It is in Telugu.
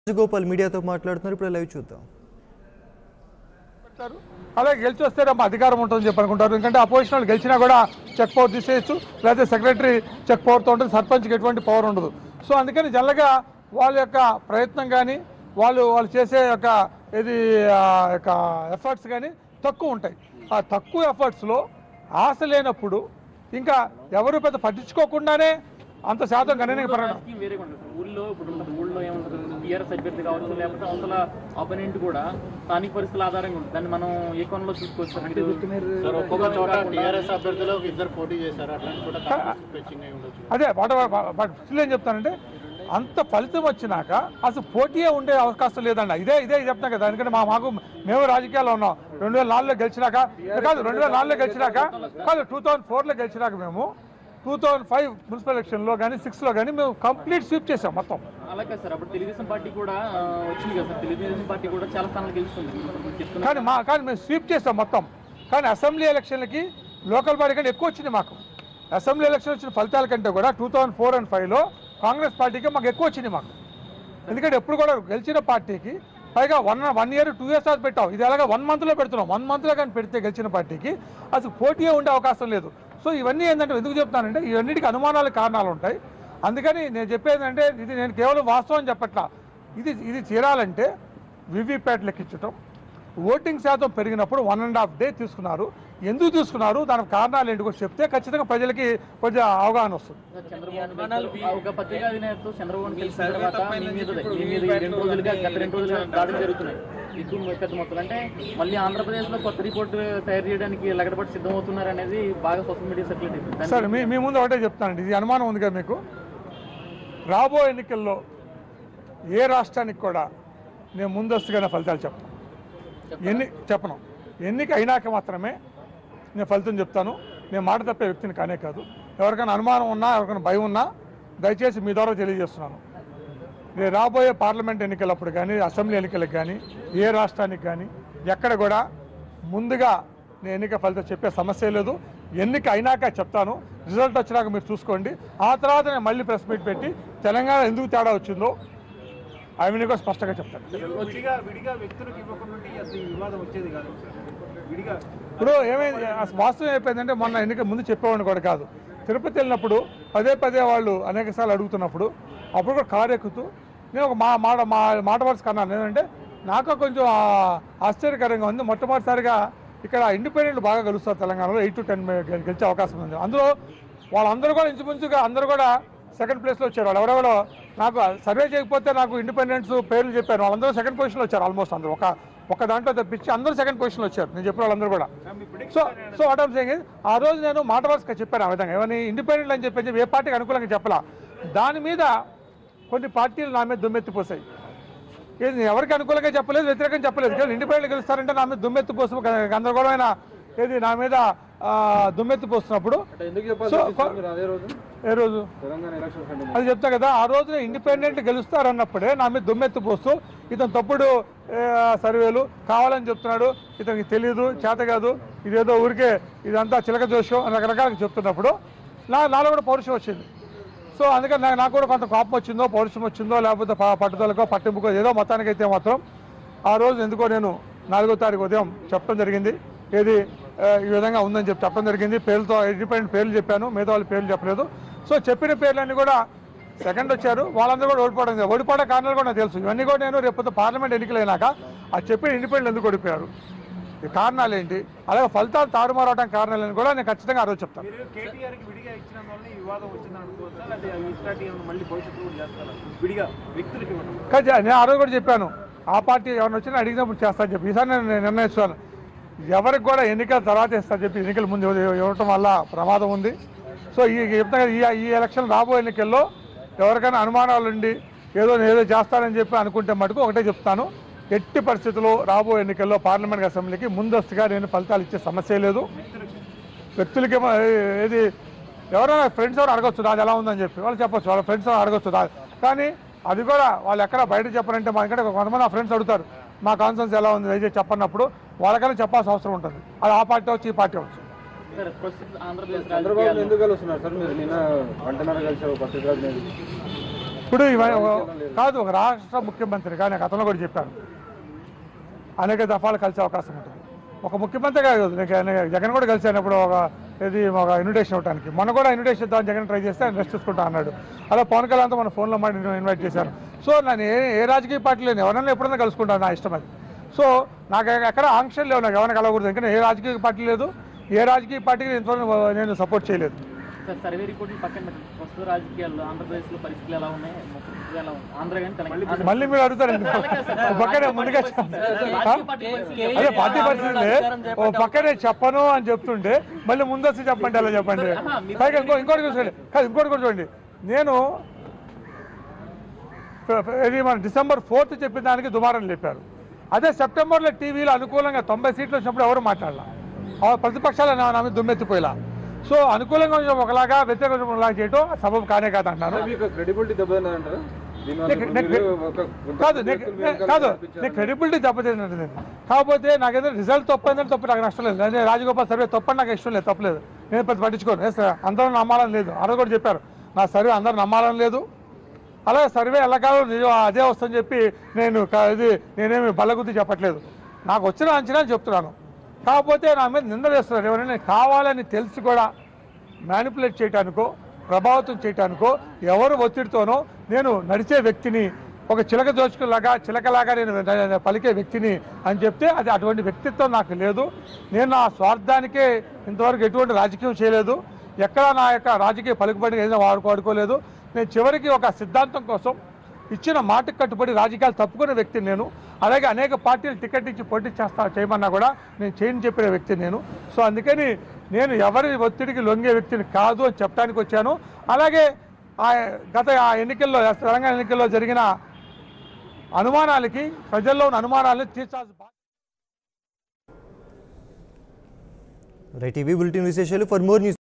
రాజగోపాల్ మీడియాతో మాట్లాడుతున్నారు ఇప్పుడు లైవ్ చూద్దాం పెడతారు అలాగే గెలిచి వస్తే రేపు అధికారం ఉంటుందని చెప్పి అనుకుంటారు ఎందుకంటే అపోజిషన్ వాళ్ళు గెలిచినా కూడా చెక్ పవర్ తీసేయచ్చు లేకపోతే సెక్రటరీ చెక్ పవర్తో ఉంటుంది సర్పంచ్కి ఎటువంటి పవర్ ఉండదు సో అందుకని జనరల్గా వాళ్ళ యొక్క ప్రయత్నం కానీ వాళ్ళు వాళ్ళు చేసే యొక్క ఇది ఆ, యొక్క ఎఫర్ట్స్ కానీ తక్కువ ఉంటాయి ఆ తక్కువ ఎఫర్ట్స్లో ఆశ లేనప్పుడు ఇంకా ఎవరు పెద్ద పట్టించుకోకుండానే అంత శాతం గణనీయ పెరగడం రాజకీయం వేరేగా ఉంటుంది సార్. ఊళ్ళో ఇప్పుడు ఉంటుంది ఊళ్ళో ఏముంటుంది టీఆర్ఎస్ అభ్యర్థి కావచ్చు లేకపోతే అవతల అపోనెంట్ కూడా స్థానిక పరిస్థితుల ఆధారంగా ఉంటుంది దాన్ని మనం ఏ కోణంలో చూసుకోవచ్చు సార్ మీరు సార్ ఒక్కొక్క చోట టీఆర్ఎస్ అభ్యర్థులు ఇద్దరు పోటీ చేశారు అట్లాంటి చోట కాంగ్రెస్ ఫెచ్చింగ్ అయి ఉండొచ్చు అదే వాట్ స్టిల్ ఏం చెప్తానంటే అంత ఫలితం వచ్చినాక అసలు పోటీయే ఉండే అవకాశం లేదండి ఇదే ఇదే చెప్తున్నా కదా ఎందుకంటే మా మాకు మేము రాజకీయాల్లో ఉన్నాం రెండు వేల నాలుగులో గెలిచినాక కాదు రెండు వేల నాలుగులో గెలిచినాక కాదు టూ థౌసండ్ ఫోర్లో గెలిచినాక మేము టూ థౌసండ్ ఫైవ్ మున్సిపల్ ఎలక్షన్లో కానీ సిక్స్లో కానీ మేము కంప్లీట్ స్వీప్ చేసాం మొత్తం అలాగే సార్ అప్పుడు తెలుగుదేశం పార్టీ కూడా ఆ, వచ్చింది కదా సార్ తెలుగుదేశం పార్టీ కూడా చాలా స్థానాలు గెలుస్తుంది ఇప్పుడు చెప్తున్నా కానీ మా కానీ మేము స్వీప్ చేసాం మొత్తం కానీ అసెంబ్లీ ఎలక్షన్లకి లోకల్ బాడీ కంటే ఎక్కువ వచ్చింది మాకు అసెంబ్లీ ఎలక్షన్ వచ్చిన ఫలితాల కంటే కూడా టూ థౌసండ్ ఫోర్ అండ్ ఫైవ్లో కాంగ్రెస్ పార్టీకి మాకు ఎక్కువ వచ్చింది మాకు ఎందుకంటే ఎప్పుడు కూడా గెలిచిన పార్టీకి పైగా one one year two years అది పెట్టాం ఇది అలాగా వన్ మంత్లో పెడుతున్నాం వన్ మంత్లో కానీ పెడితే గెలిచిన పార్టీకి అసలు పోటీయే ఉండే అవకాశం లేదు సో ఇవన్నీ ఏంటంటే ఎందుకు చెప్తానంటే ఇవన్నిటికీ అనుమానాలకు కారణాలు ఉంటాయి అందుకని నేను చెప్పేది అంటే ఇది నేను కేవలం వాస్తవం చెప్పట్లా ఇది ఇది చేరాలంటే వివిప్యాట్ లెక్కించటం ఓటింగ్ శాతం పెరిగినప్పుడు వన్ అండ్ హాఫ్ డే తీసుకున్నారు ఎందుకు తీసుకున్నారు దానికి కారణాలు ఏంటి కూడా చెప్తే ఖచ్చితంగా ప్రజలకి కొంచెం అవగాహన వస్తుంది సార్, చంద్రబాబు నాయుడు గారు ఒక పత్రికా అధినేతతో చంద్రబాబు కలిసిన తర్వాత మీ మీద మీ మీద ఈ రెండు రోజులుగా గత రెండు రోజులుగా దాడులు జరుగుతున్నాయి ఎక్కువ పెద్ద మొత్తం అంటే మళ్ళీ ఆంధ్రప్రదేశ్ లో కొత్త రిపోర్ట్ తయారు చేయడానికి లగడపట్టి సిద్ధమవుతున్నారు అనేది బాగా సోషల్ మీడియా సర్క్యులేట్ అవుతుంది సార్ మీ మీ ముందు ఒకటే చెప్తానండి ఇది అనుమానం ఉంది కదా మీకు రాబో ఎన్నికల్లో ఏ రాష్ట్రానికి కూడా నేను ముందస్తుగానే ఫలితాలు చెప్పను ఎన్ని చెప్పను ఎన్నిక అయినాక మాత్రమే నేను ఫలితం చెప్తాను నేను మాట తప్పే వ్యక్తిని కానే కాదు ఎవరికైనా అనుమానం ఉన్నా ఎవరికైనా భయం ఉన్నా దయచేసి మీ ద్వారా తెలియజేస్తున్నాను రేపు రాబోయే పార్లమెంట్ ఎన్నికలప్పుడు కానీ అసెంబ్లీ ఎన్నికలకు కానీ ఏ రాష్ట్రానికి కానీ ఎక్కడ కూడా ముందుగా నేను ఎన్నిక ఫలితం చెప్పే సమస్య లేదు ఎన్నిక అయినాక చెప్తాను రిజల్ట్ వచ్చినాక మీరు చూసుకోండి ఆ తర్వాత నేను మళ్ళీ ప్రెస్ మీట్ పెట్టి తెలంగాణ ఎందుకు తేడా వచ్చిందో అవి కూడా స్పష్టంగా చెప్తాను విడిగా విడిగా వ్యక్తులకు ఇవ్వకుండా ఉంటే అసలు ఈ వివాదం వచ్చేది కాదు సార్ విడిగా ఇప్పుడు ఏమైంది అసలు వాస్తవం అయిపోయిందంటే మొన్న ఎన్నిక ముందు చెప్పేవాడిని కూడా కాదు తిరుపతి వెళ్ళినప్పుడు పదే పదే వాళ్ళు అనేక సార్లు అడుగుతున్నప్పుడు అప్పుడు కూడా కారు ఎక్కుతూ నేను ఒక మా మాట మా మాట వరుస కన్నాను ఏంటంటే నాకు కొంచెం ఆ- ఆశ్చర్యకరంగా ఉంది మొట్టమొదటిసారిగా ఇక్కడ ఇండిపెండెంట్ బాగా గెలుస్తారు తెలంగాణలో ఎయిట్ టు టెన్ గెలిచే అవకాశం ఉంది అందులో వాళ్ళందరూ కూడా ఇంచుమించుగా అందరూ కూడా సెకండ్ ప్లేస్లో వచ్చారు వాళ్ళు ఎవరెవరో నాకు సర్వే చేయకపోతే నాకు ఇండిపెండెన్స్ పేర్లు చెప్పారు వాళ్ళందరూ సెకండ్ పొజిషన్లో వచ్చారు ఆల్మోస్ట్ అందరూ ఒక ఒక దాంట్లో తప్పించి అందరూ సెకండ్ పొజిషన్లో వచ్చారు నేను చెప్పిన వాళ్ళందరూ కూడా so so what am saying ఆ రోజు నేను మాట వరుసగా చెప్పాను ఆ విధంగా ఏమని ఇండిపెండెంట్ అని చెప్పి ఏ పార్టీకి అనుకూలంగా చెప్పలా దాని మీద కొన్ని పార్టీలు నా మీద దుమ్మెత్తిపోసాయి ఏది ఎవరికి అనుకూలంగా చెప్పలేదు వ్యతిరేకంగా చెప్పలేదు కేవలం ఇండిపెండెంట్ గెలుస్తారంటే నా మీద దుమ్మెత్తి పోసు గందరగోళమైన ఏది నా మీద ఆ, దుమ్మెత్తి పోస్తున్నప్పుడు ఎందుకు సో చెప్పాలి మీరు అదే రోజు ఏ రోజు తెలంగాణ ఎలక్షన్ కంటే అది చెప్తా కదా ఆ రోజున ఇండిపెండెంట్ గెలుస్తారన్నప్పుడే నా మీద దుమ్మెత్తి పోస్తూ ఇతను తప్పుడు ఏ, సర్వేలు కావాలని చెప్తున్నాడు ఇతనికి తెలియదు చేత కాదు ఇదేదో ఊరికే ఇదంతా చిలక జోషం అని రకరకాలుగా చెప్తున్నప్పుడు నా నాలో కూడా పౌరుషం వచ్చింది సో అందుకని నాకు నాకు కూడా కొంత కోపం వచ్చిందో పౌరుషం వచ్చిందో లేకపోతే ప- పట్టుదలకో పట్టింపుకో ఏదో మొత్తానికైతే మాత్రం ఆ రోజు ఎందుకో నేను నాలుగో తారీఖు ఉదయం చెప్పడం జరిగింది ఏది ఆ, ఈ విధంగా ఉందని చెప్పి చెప్పడం జరిగింది పేర్లతో ఇండిపెండెంట్ పేర్లు చెప్పాను మిగతా వాళ్ళ పేర్లు చెప్పలేదు సో చెప్పిన పేర్లన్నీ కూడా సెకండ్ వచ్చారు వాళ్ళందరూ కూడా ఓడిపోవడం జరిగింది. ఓడిపోవడం కారణాలు కూడా నాకు తెలుసు ఇవన్నీ కూడా నేను రేపు పార్లమెంట్ ఎన్నికలైనాక ఆ చెప్పిన ఇండిపెండెంట్ ఎందుకు ఓడిపోయారు ఈ కారణాలు ఏంటి అలాగే ఫలితాలు తారుమారవడం కారణాలని కూడా నేను ఖచ్చితంగా ఆ రోజు చెప్తాను మీరు కేటీఆర్ కి విడిగా ఇచ్చిన వల్ల ఈ వివాదం వచ్చింది అనుకోవచ్చా లేదా ఇట్లాంటి ఏమైనా మళ్ళీ భవిష్యత్తులో కూడా చేస్తారా విడిగా వ్యక్తులకి ఇవ్వడం కానీ నేను ఆ రోజు కూడా చెప్పాను ఆ పార్టీ ఎవరిని వచ్చినా అడిగినప్పుడు చేస్తాను చెప్పి ఈసారి నేను నిర్ణయిస్తాను ఎవరికి కూడా ఎన్నికల తర్వాత ఇస్తాను చెప్పి ఎన్నికల ముందు ఇవ్వ- ఇవ్వటం వల్ల ప్రమాదం ఉంది సో ఈ చెప్తా కదా, ఈ ఈ ఎలక్షన్ రాబోయే ఎన్నికల్లో ఎవరికైనా అనుమానాలు ఉండి ఏదో నేను ఏదో చేస్తానని చెప్పి అనుకుంటే మటుకు ఒకటే చెప్తాను ఎట్టి పరిస్థితుల్లో రాబోయే ఎన్నికల్లో పార్లమెంట్ అసెంబ్లీకి ముందస్తుగా నేను ఫలితాలు ఇచ్చే సమస్య లేదు వ్యక్తులకేమో ఏ- ఏది ఎవరైనా ఫ్రెండ్స్ ఎవరు అడగొచ్చు అది ఎలా ఉందని చెప్పి వాళ్ళు చెప్పొచ్చు వాళ్ళ ఫ్రెండ్స్ ఎవరు అడగొచ్చు దా- కానీ అది కూడా వాళ్ళు ఎక్కడ బయట చెప్పరంటే మా ఇక్కడ కొంతమంది ఆ ఫ్రెండ్స్ అడుగుతారు మా కాన్సన్స్ ఎలా ఉంది దయచేసి చెప్పన్నప్పుడు వాళ్ళకైనా చెప్పాల్సిన అవసరం ఉంటుంది అది ఆ పార్టీ వచ్చి ఈ పార్టీ వచ్చు సార్ ప్రస్తుతం ఆంధ్రప్రదేశ్ చంద్రబాబు రాజకీయాల్లో ఎందుకు కలుస్తున్నారు సార్ మీరు నిన్న గంటన్నర కలిసి పత్రికా ఇప్పుడు ఇవ- ఒక- కాదు ఒక రాష్ట్ర ముఖ్యమంత్రిగా నేను గతంలో కూడా చెప్పాను అనేక దఫాలు కలిసే అవకాశం ఉంటుంది ఒక ముఖ్యమంత్రి కాదు నేను- నేను జగన్ కూడా కలిశాను ఇప్పుడు ఒక ఇది ఒక ఇన్విటేషన్ ఇవ్వడానికి మొన్న కూడా ఇన్విటేషన్ ఇద్దామని జగన్ ట్రై చేస్తే ఆయన రెస్ట్ తీసుకుంటా అన్నాడు అలా పవన్ కళ్యాణ్తో మన ఫోన్లో మాట ఇన్వైట్ చేశాను సో నేను ఏ ఏ రాజకీయ పార్టీ లేని ఎవరైనా ఎప్పుడైనా కలుసుకుంటాను నా ఇష్టం అది సో నాకు ఎక్కడ ఆంక్షలు లేవు నాకు ఎవరైనా కలవకూడదు ఎందుకంటే ఏ రాజకీయ పార్టీ లేదు ఏ రాజకీయ పార్టీకి ఇంతవరకు నేను సపోర్ట్ చేయలేదు సార్ సర్వే రిపోర్ట్లు పక్కన పెట్టండి ప్రస్తుత రాజకీయాల్లో ఆంధ్రప్రదేశ్లో పరిస్థితులు ఎలా ఉన్నాయి పరిస్థితులు ఎలా ఉన్నాయి ఆంధ్ర కానీ తెలంగాణ మళ్ళీ మీరు అడుగుతారు ఎందుకు? ఓ పక్కనే ముందుగా చెప్ప- ఆ? అదే పార్టీ పరిస్థితులే ఓ పక్కనే చెప్పను అని చెప్తుంటే మళ్ళీ ముందొచ్చి చెప్పండి అలా చెప్పండి పైగా ఇంకో ఇంకోటి కూడా చూడండి కాదు ఇంకోటి కూడా చూడండి నేను ఫ- ఫ- ఇది మన డిసెంబర్ ఫోర్త్ చెప్పిన దానికి దుమారం లేపారు అదే సెప్టెంబర్లో టీవీలో అనుకూలంగా తొంభై సీట్లు వచ్చినప్పుడు ఎవరు మాట్లాడాల ఆ ప్రతిపక్షాలు నా నా మీద దుమ్మెత్తిపోయేలా సో అనుకూలంగా కొంచెం ఒకలాగా వ్యతిరేకంగా ఒకలాగా చేయటం సబబు కానే కాదు అంటున్నాను మీకు క్రెడిబిలిటీ దెబ్బతిందంటారా దీనివల్ల నీకు- ఇప్పుడు నీకు- మీరు ఒక కాదు గుంట నీకు- వ్యక్తులు వెనకాల కాదు కనిపించారు. నీ క్రెడిబిలిటీ దెబ్బతిందంటే నేను కాకపోతే నాకేదో రిజల్ట్ తప్పైందంటే తప్పు నాకు నష్టం లేదు నేను రాజగోపాల్ సర్వే తప్పని నాకు ఇష్టం లేదు తప్పలేదు నేను పెద్ద పట్టించుకోను ఏ సార్, అందరూ నమ్మాలని లేదు అందరూ కూడా చెప్పారు నా సర్వే అందరూ నమ్మాలని లేదు అలాగే సర్వే ఎల్లకాలం నిజం అదే వస్తుందని చెప్పి నేను క- ఇది నేనేమి బల్లగుద్ది చెప్పట్లేదు నాకు వచ్చిన అంచనా చెప్తున్నాను కాకపోతే నా మీద నింద వేస్తున్నారు ఎవరైనా కావాలని తెలిసి కూడా మ్యానిపులేట్ చేయటానికో ప్రభావితం చేయటానికో ఎవరు ఒత్తిడితోనో నేను నడిచే వ్యక్తిని ఒక చిలక దోచుకులాగా చిలకలాగా నేను న- పలికే వ్యక్తిని అని చెప్తే అది అటువంటి వ్యక్తిత్వం నాకు లేదు నేను నా స్వార్థానికే ఇంతవరకు ఎటువంటి రాజకీయం చేయలేదు ఎక్కడా నా యొక్క రాజకీయ పలుకుబడి ఏదైనా వాడుకో వాడుకోలేదు నేను చివరికి ఒక సిద్ధాంతం కోసం ఇచ్చిన మాటకు కట్టుబడి రాజకీయాలు తప్పుకునే వ్యక్తిని నేను అలాగే అనేక పార్టీలు టికెట్ ఇచ్చి పోటీ చేస్తా చేయమన్నా కూడా నేను చేయని చెప్పిన వ్యక్తిని నేను సో అందుకని నేను ఎవరి ఒత్తిడికి లొంగే వ్యక్తిని కాదు అని చెప్పడానికి వచ్చాను అలాగే ఆ గత ఆ ఎన్నికల్లో తెలంగాణ ఎన్నికల్లో జరిగిన అనుమానాలకి ప్రజల్లో ఉన్న అనుమానాలను తీర్చాల్సిన బాధ్యత రైట్ టీవీ బులెటిన్ విశేషాలు ఫర్ మోర్ న్యూస్